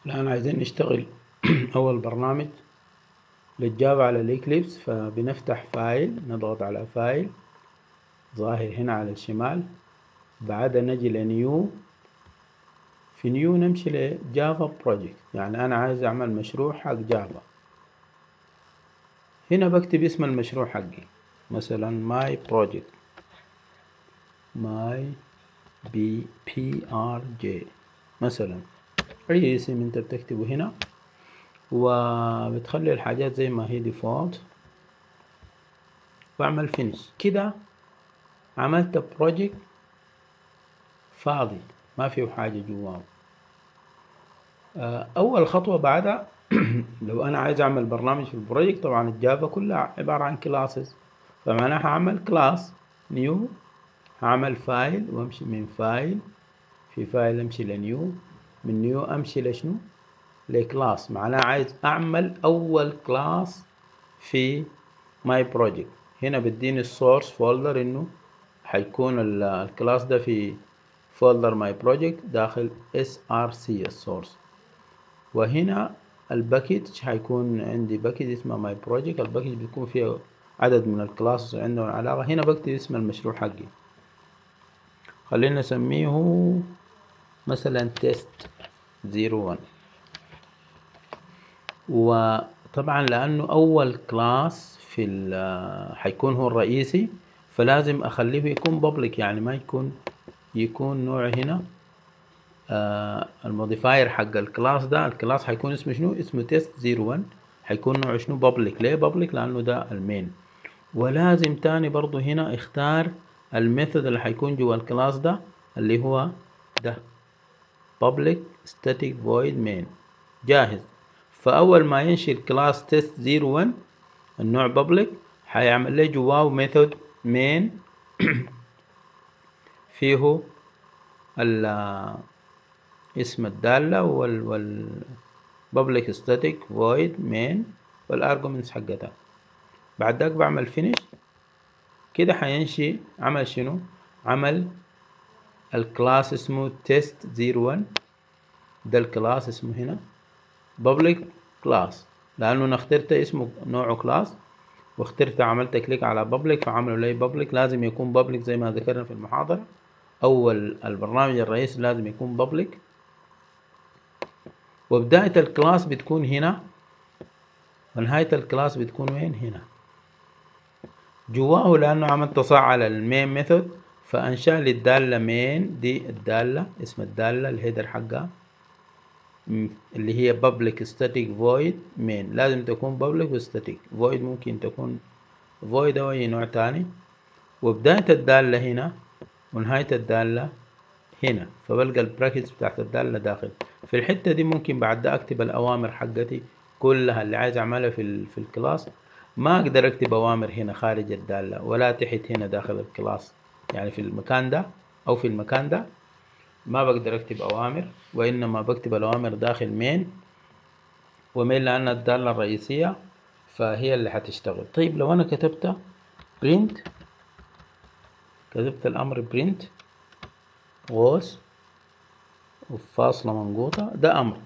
الآن عايزين نشتغل أول برنامج للجافا على الإكليبس فبنفتح فايل نضغط على فايل ظاهر هنا على الشمال بعدها نجي لنيو في نيو نمشي لجافا بروجكت يعني أنا عايز أعمل مشروع حق جافا هنا بكتب اسم المشروع حقي مثلا ماي بروجكت ماي بي بي ار جي مثلا أي اسم أنت بتكتبه هنا وبتخلي الحاجات زي ما هي ديفولت واعمل فينش كده عملت بروجكت فاضي ما فيه حاجة جواه أول خطوة بعدها لو أنا عايز أعمل برنامج في البروجكت طبعا الجافا كلها عبارة عن كلاسز فمعناها هعمل كلاس نيو هعمل فايل وامشي من فايل في فايل امشي لنيو من نيو امشي لشنو لكلاس معناها عايز اعمل اول كلاس في ماي بروجكت هنا بديني السورس فولدر انه حيكون الكلاس ده في فولدر ماي بروجكت داخل src السورس وهنا الباكج حيكون عندي باكج اسمه ماي بروجكت الباكج بيكون فيه عدد من الكلاسز عندهم علاقة هنا بكتب اسم المشروع حقي خلينا نسميه مثلا تيست زيرو ون وطبعا لأنه أول كلاس في حيكون هو الرئيسي فلازم أخليه يكون بابليك يعني ما يكون يكون نوع هنا آه الموديفاير حق الكلاس ده الكلاس حيكون اسمه شنو اسمه تيست زيرو ون حيكون نوعه شنو بابليك ليه بابليك لأنه ده المين ولازم تاني برضو هنا اختار الميثود اللي حيكون جوا الكلاس ده اللي هو ده public static void main جاهز فأول ما ينشئ الكلاس تيست زيرو ون النوع public حيعمل لي جواه ميثود main فيه اسم الدالة وال وال public static void main والارجومنتس حقتها بعد ذاك بعمل finish كده حينشي عمل شنو عمل الكلاس اسمه تيست زيرو ون ده الكلاس اسمه هنا public كلاس لأنه أنا اخترت اسمه نوعه كلاس واخترت عملت كليك على public فعملوا لي public لازم يكون public زي ما ذكرنا في المحاضرة أول البرنامج الرئيسي لازم يكون public وبداية الكلاس بتكون هنا ونهاية الكلاس بتكون وين هنا جواه لأنه عملت صح على المين ميثود فأنشأ لي الدالة مين دي الدالة اسم الدالة الهيدر حقها اللي هي public static void main لازم تكون public و static void ممكن تكون void أو أي نوع تاني وبداية الدالة هنا ونهاية الدالة هنا فبلقى البراكتس بتاعت الدالة داخل في الحتة دي ممكن بعد ده أكتب الأوامر حقتي كلها اللي عايز أعملها في, ال في الكلاس ما أقدر أكتب أوامر هنا خارج الدالة ولا تحت هنا داخل الكلاس يعني في المكان ده أو في المكان ده ما بقدر أكتب أوامر وإنما بكتب الأوامر داخل مين ومين لأن الدالة الرئيسية فهي اللي حتشتغل طيب لو أنا كتبت print كتبت الأمر print غوص وفاصلة منقوطة ده أمر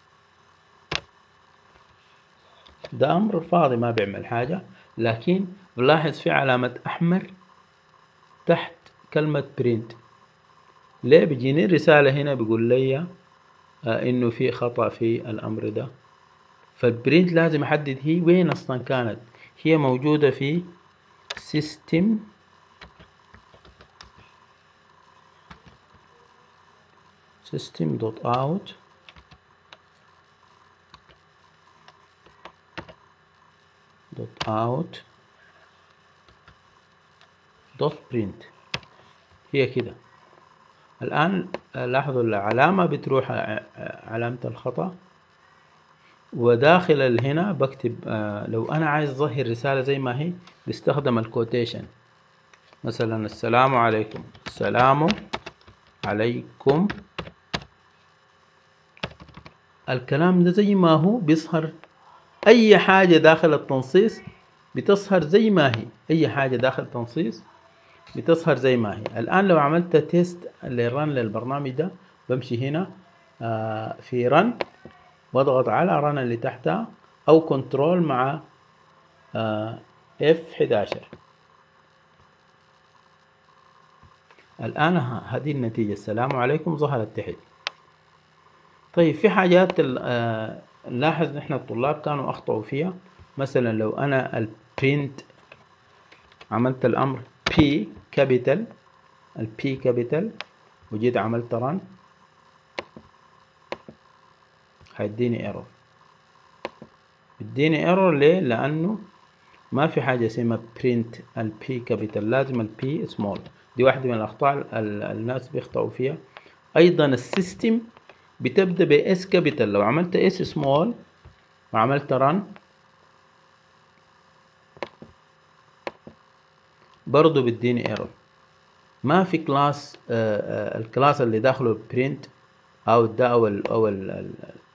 ده أمر فاضي ما بيعمل حاجة لكن بلاحظ في علامة أحمر تحت كلمة برينت ليه بيجيني رسالة هنا بيقول لي آه إنه في خطأ في الأمر ده فالبرينت لازم أحدد هي وين أصلا كانت هي موجودة في system system dot out dot out dot print هي كده الآن لاحظوا العلامة بتروح علامة الخطأ وداخل هنا بكتب لو أنا عايز أظهر رسالة زي ما هي بستخدم الكوتيشن مثلا السلام عليكم السلام عليكم الكلام ده زي ما هو بيظهر أي حاجة داخل التنصيص بتظهر زي ما هي أي حاجة داخل التنصيص بتظهر زي ما هي الآن لو عملت تيست للرن للبرنامج ده بمشي هنا آه في رن بضغط على رن اللي تحتها او كنترول مع اف 11 الآن هذه النتيجة السلام عليكم ظهرت تحت طيب في حاجات آه، نلاحظ نحن الطلاب كانوا أخطأوا فيها مثلا لو أنا البرنت عملت الأمر P كابيتال ال P كابيتال وجيت عملت ران هيديني ايرور يديني ايرور ليه لانه ما في حاجه اسمها برنت ال P كابيتال لازم ال P سمول دي واحده من الاخطاء الناس بيخطئوا فيها ايضا السيستم بتبدا باس كابيتال لو عملت اس سمول وعملت ران برضو بيديني ايرور ما في كلاس آه، آه، الكلاس اللي داخله برنت او ده او ال او ال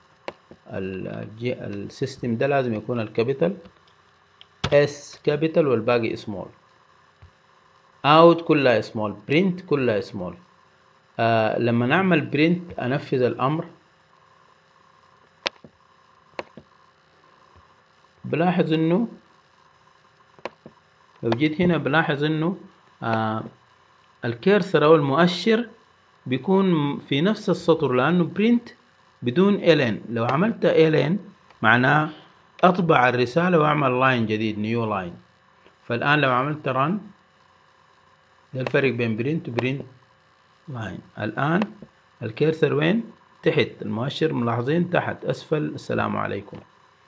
السيستم ده لازم يكون الكابيتال اس كابيتال والباقي سمول اوت كلها سمول برنت كلها سمول آه لما نعمل برنت انفذ الامر بلاحظ انه لو جيت هنا بلاحظ انه آه الكيرسر او المؤشر بيكون في نفس السطر لانه برنت بدون الين لو عملت الين معناه اطبع الرسالة واعمل لاين جديد نيو لاين فالان لو عملت رن ده الفرق بين برنت وبرنت لاين الان الكيرسر وين تحت المؤشر ملاحظين تحت اسفل السلام عليكم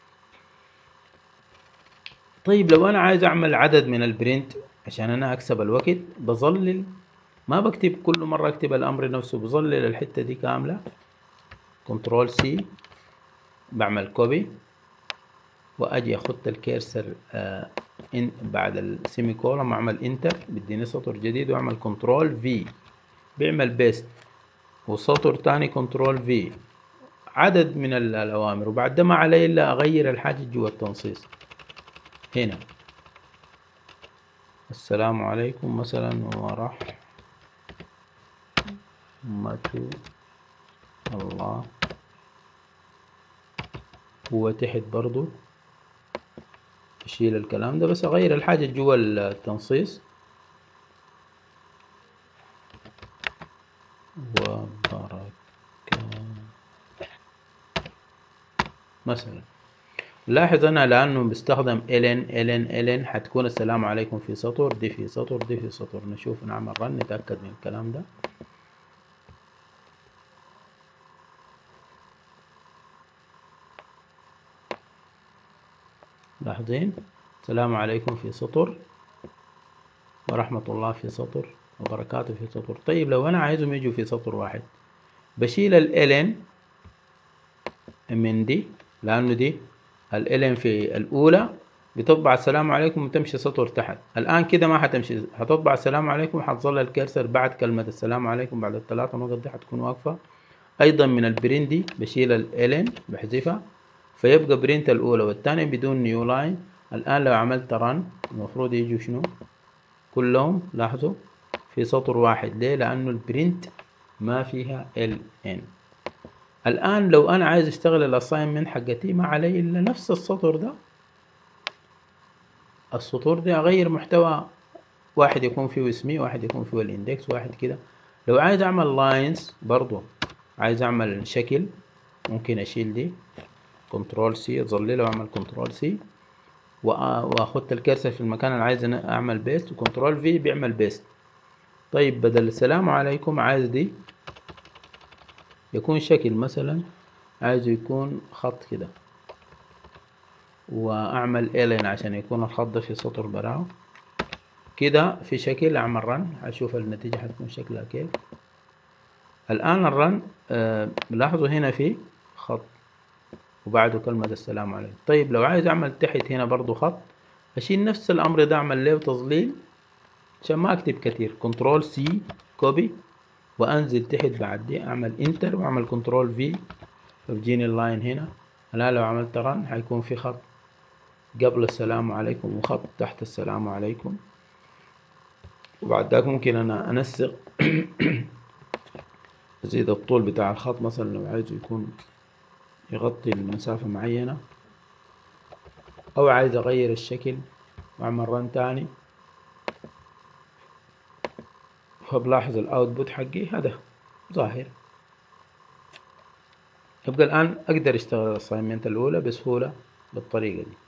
طيب لو انا عايز اعمل عدد من البرنت عشان انا اكسب الوقت بظلل ما بكتب كل مرة اكتب الامر نفسه بظلل الحتة دي كاملة كنترول سي بعمل كوبي واجي اخد الكيرسر آه إن بعد السيمي كولوم اعمل انتر بديني سطر جديد واعمل كنترول في بيعمل بيست وسطر تاني كنترول في عدد من الاوامر وبعد ده ما علي الا اغير الحاجة جوا التنصيص هنا السلام عليكم مثلا ورحمة الله هو تحت برضو اشيل الكلام ده بس اغير الحاجة جوا التنصيص وبركة مثلا لاحظ انا لانه بستخدم الين الين الين حتكون السلام عليكم في سطر دي في سطر دي في سطر نشوف نعمل رن نتأكد من الكلام ده لاحظين السلام عليكم في سطر ورحمة الله في سطر وبركاته في سطر طيب لو أنا عايزهم يجوا في سطر واحد بشيل ال من دي لأنه دي ال في الأولى بتطبع السلام عليكم وتمشي سطر تحت الآن كده ما حتمشي هتطبع السلام عليكم حتظل الكرسر بعد كلمة السلام عليكم بعد الثلاثة نقط دي حتكون واقفة أيضا من البرين بشيل ال بحذفها فيبقى برنت الأولى والثانية بدون نيو لاين الآن لو عملت رن المفروض يجوا شنو كلهم لاحظوا في سطر واحد ليه لأنه البرنت ما فيها ال ان الآن لو أنا عايز أشتغل الأساينمنت حقتي ما علي إلا نفس السطر ده السطور دي أغير محتوى واحد يكون فيه اسمي واحد يكون فيه الاندكس واحد كده لو عايز أعمل لاينز برضو عايز أعمل شكل ممكن أشيل دي كنترول سي اظلله واعمل كنترول سي واخد الكرسر في المكان اللي عايز اعمل بيست وكنترول في بيعمل بيست طيب بدل السلام عليكم عايز دي يكون شكل مثلا عايزه يكون خط كده واعمل الين عشان يكون الخط ده في سطر براو كده في شكل اعمل رن اشوف النتيجة حتكون شكلها كيف الان الرن آه لاحظوا هنا في خط وبعده كلمة السلام عليكم طيب لو عايز أعمل تحت هنا برضو خط أشيل نفس الأمر ده أعمل له تظليل عشان ما أكتب كتير كنترول سي كوبي وأنزل تحت بعد دي أعمل انتر وأعمل كنترول في فبجيني اللاين هنا الآن لو عملت رن حيكون في خط قبل السلام عليكم وخط تحت السلام عليكم وبعد ذاك ممكن أنا أنسق أزيد الطول بتاع الخط مثلا لو عايزه يكون يغطي المسافة معينة أو عايز أغير الشكل وأعمل رن تاني فبلاحظ الأوتبوت حقي هذا ظاهر يبقى الآن أقدر أشتغل الأسايمنت الأولى بسهولة بالطريقة دي